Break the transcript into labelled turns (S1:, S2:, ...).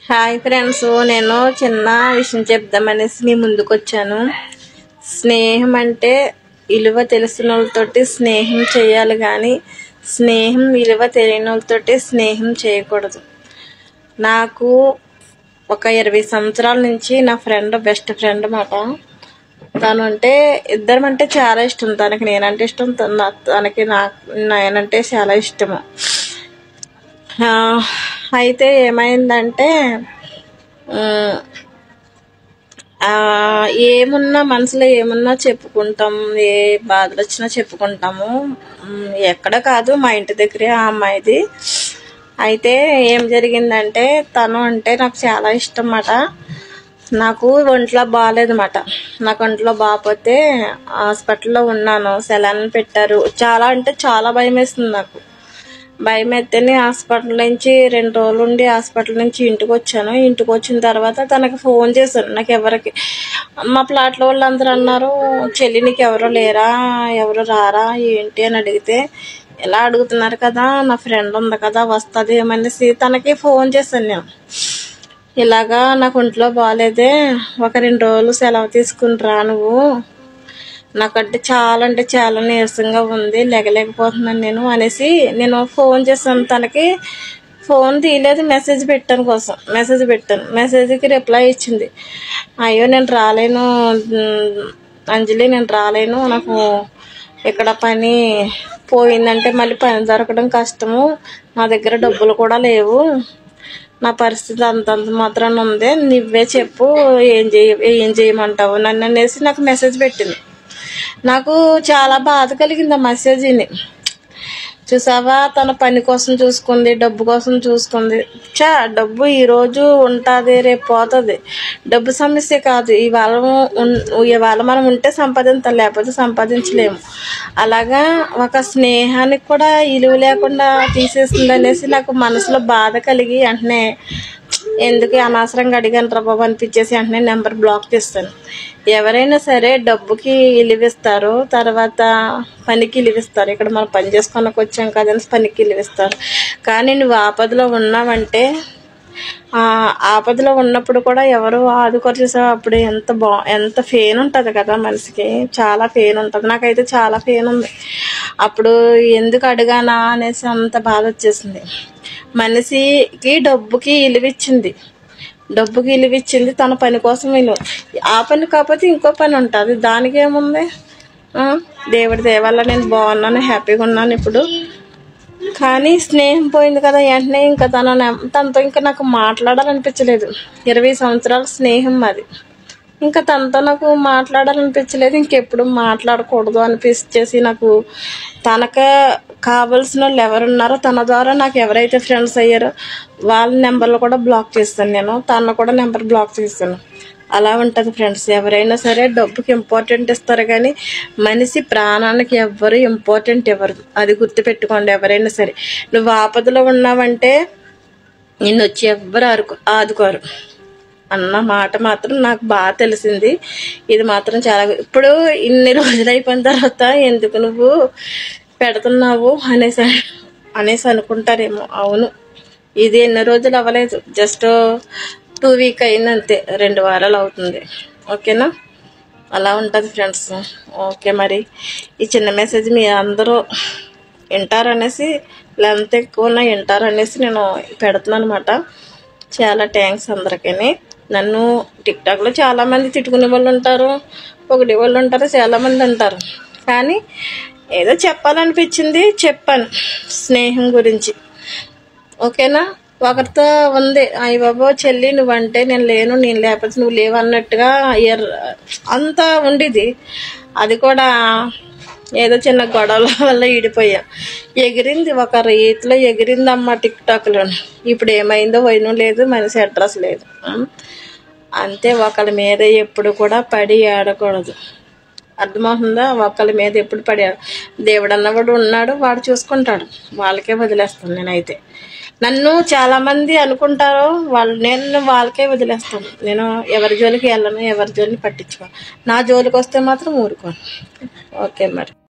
S1: Hi friends నేను చిన్న విషయం చెప్దామనేసి మీ ముందుకు వచ్చాను స్నేహం అంటే విలువ తెలిసిన వాళ్ళతోటి స్నేహం చేయాలి కానీ స్నేహం విలువ తెలియని వాళ్ళతోటి స్నేహం చేయకూడదు నాకు ఒక ఇరవై సంవత్సరాల నుంచి నా ఫ్రెండ్ బెస్ట్ ఫ్రెండ్ మాట తను అంటే ఇద్దరం అంటే చాలా ఇష్టం తనకి నేనంటే ఇష్టం తన తనకి నా నేనంటే చాలా ఇష్టము ఆ, అయితే ఏమైందంటే ఉమ్, ఆ, ఏమున్నా మనసులో ఏమున్నా చెప్పుకుంటాం ఏ బాధలు వచ్చినా చెప్పుకుంటాము ఉమ్, ఎక్కడ కాదు మా ఇంటి దగ్గరే ఆ అమ్మాయిది అయితే ఏం జరిగిందంటే తను అంటే నాకు చాలా ఇష్టం అన్నమాట నాకు ఒంట్లో బాగాలేదన్నమాట నాకు ఒంట్లో బాగాపోతే హాస్పిటల్లో ఉన్నాను సెలన్ పెట్టారు చాలా అంటే చాలా భయం వేస్తుంది నాకు భయం అయితేనే హాస్పిటల్ నుంచి రెండు రోజులు ఉండి హాస్పిటల్ నుంచి ఇంటికి వచ్చాను ఇంటికి వచ్చిన తర్వాత తనకి ఫోన్ చేశాను నాకు ఎవరికి మా ప్లాట్లో వాళ్ళందరూ అన్నారు చెల్లి నీకు ఎవరు లేరా ఎవరు రారా ఏంటి అని అడిగితే ఎలా అడుగుతున్నారు కదా నా ఫ్రెండ్ ఉంది కదా వస్తుంది ఏమనేసి తనకి ఫోన్ చేశాను నేను ఇలాగా నాకు ఒంట్లో బాగాలేదే ఒక రెండు రోజులు సెలవు తీసుకుని రా నువ్వు నాకంటే చాలా అంటే చాలా నీరసంగా ఉంది లెగలేకపోతున్నాను నేను అనేసి నేను ఫోన్ చేశాను తనకి ఫోన్ తీయలేదు మెసేజ్ పెట్టాను కోసం మెసేజ్ పెట్టాను మెసేజ్కి రిప్లై ఇచ్చింది అయ్యో నేను రాలేను ఉమ్, అంజలి నేను రాలేను నాకు ఇక్కడ పని పోయిందంటే మళ్ళీ పని దొరకడం కష్టము నా దగ్గర డబ్బులు కూడా లేవు నా పరిస్థితి అంతంత మాత్రాన ఉంది నువ్వే చెప్పు ఏం చేయ ఏం చేయమంటావు నన్ను అనేసి నాకు మెసేజ్ పెట్టింది నాకు చాలా బాధ కలిగింది ఆ మెసేజ్ని చూసావా తన పని కోసం చూసుకుంది డబ్బు కోసం చూసుకుంది చా డబ్బు ఈరోజు ఉంటుంది రేపు పోతుంది డబ్బు సమస్య కాదు ఇవాళ ఉన్- ఇవాళ మనం ఉంటే సంపాదించాలి లేకపోతే సంపాదించలేము అలాగా ఒక స్నేహానికి కూడా విలువ లేకుండా తీసేస్తుంది అనేసి నాకు మనసులో బాధ కలిగి వెంటనే ఎందుకు అనవసరంగా అడిగాను రా బాబు అనిపించేసి వెంటనే నెంబర్ బ్లాక్ చేస్తాను ఎవరైనా సరే డబ్బుకి ఇలివిస్తారు తర్వాత పనికి ఇలివిస్తారు ఇక్కడ మనం పని చేసుకోనకు వచ్చాం కదని పనికి ఇలివిస్తారు కానీ నువ్వు ఆపదలో ఉన్నావంటే ఆ ఆపదలో ఉన్నప్పుడు కూడా ఎవరు ఆదుకోరు చూసావు అప్పుడు ఎంత బా ఎంత ఫెయిన్ ఉంటుంది కదా మనిషికి చాలా ఫెయిన్ ఉంటుంది నాకైతే చాలా ఫెయిన్ ఉంది అప్పుడు ఎందుకు అడిగానా అనేసి అంత బాధ వచ్చేసింది మనిషికి డబ్బుకి ఇలివిచ్చింది డబ్బుకి ఇలివిచ్చింది తన పని కోసం విలువ ఆ పని కాకపోతే ఇంకో పని ఉంటుంది దానికి ఏముంది ఆ, దేవుడి దేవల్ల నేను బాగున్నాను హ్యాపీగా ఉన్నాను ఇప్పుడు కానీ స్నేహం పోయింది కదా వెంటనే ఇంకా తన నెం- తనతో ఇంకా నాకు మాట్లాడాలనిపించలేదు ఇరవై సంవత్సరాల స్నేహం అది ఇంకా తనతో నాకు మాట్లాడాలనిపించలేదు ఇంకెప్పుడు మాట్లాడకూడదు అనిపించేసి నాకు తనకు కావలసిన వాళ్ళు ఎవరున్నారో తన ద్వారా నాకు ఎవరైతే ఫ్రెండ్స్ అయ్యారో వాళ్ళ నెంబర్లు కూడా బ్లాక్ చేస్తాను నేను తన కూడా నెంబర్ బ్లాక్ చేస్తాను అలా ఉంటుంది ఫ్రెండ్స్ ఎవరైనా సరే డబ్బుకి ఇంపార్టెంట్ ఇస్తారు కానీ మనిషి ప్రాణానికి ఎవ్వరు ఇంపార్టెంట్ ఇవ్వరు అది గుర్తుపెట్టుకోండి ఎవరైనా సరే నువ్వు ఆపదలో ఉన్నావంటే నిన్ను వచ్చి ఎవ్వరు ఆరుకో ఆదుకోరు అన్న మాట మాత్రం నాకు బాగా తెలిసింది ఇది మాత్రం చాలా ఇప్పుడు ఇన్ని రోజులు అయిపోయిన తర్వాత ఎందుకు నువ్వు పెడుతున్నావు అనేసి అనేసి అనుకుంటారేమో అవును ఇది ఎన్ని రోజులు అవ్వలేదు జస్ట్ టూ వీక్ అయింది అంతే రెండు వారాలు అవుతుంది ఓకేనా అలా ఉంటుంది ఫ్రెండ్స్ ఓకే మరి ఈ చిన్న మెసేజ్ మీ అందరూ వింటారనేసి లెంత్ ఎక్కువ ఉన్న వింటారనేసి నేను పెడుతున్నాను అనమాట చాలా థ్యాంక్స్ అందరికీ నన్ను టిక్టాక్లో చాలామంది తిట్టుకునే వాళ్ళు ఉంటారు పొగిడే వాళ్ళు ఉంటారు చాలామంది ఉంటారు కానీ ఏదో చెప్పాలనిపించింది చెప్పాను స్నేహం గురించి ఓకేనా ఒకరితో ఉంది అయ్య బాబో చెల్లి నువ్వంటే నేను లేను నేను లేకపోతే నువ్వు లేవు అన్నట్టుగా ఎర్ అంత ఉండేది అది కూడా ఏదో చిన్న గొడవల వల్ల ఈడిపోయా ఎగిరింది ఒక రీతిలో ఎగిరింది అమ్మ టిక్ టాక్లో ఇప్పుడు ఏమైందో వైను లేదు మనిషి అడ్రస్ లేదు ఉం? అంతే ఒకళ్ళ మీద ఎప్పుడు కూడా పడి ఆడకూడదు అర్థమవుతుందా ఒకళ్ళ మీద ఎప్పుడు పడాడు దేవుడు అన్నవాడు ఉన్నాడు వాడు చూసుకుంటాడు వాళ్ళకే వదిలేస్తాను నేనైతే నన్ను చాలా మంది అనుకుంటారు వాళ్ళు నేను వాళ్ళకే వదిలేస్తాను నేను ఎవరి జోలికి వెళ్ళను ఎవరి జోలిని పట్టించుకోను నా జోలికి వస్తే మాత్రం ఊరుకోను ఓకే మరి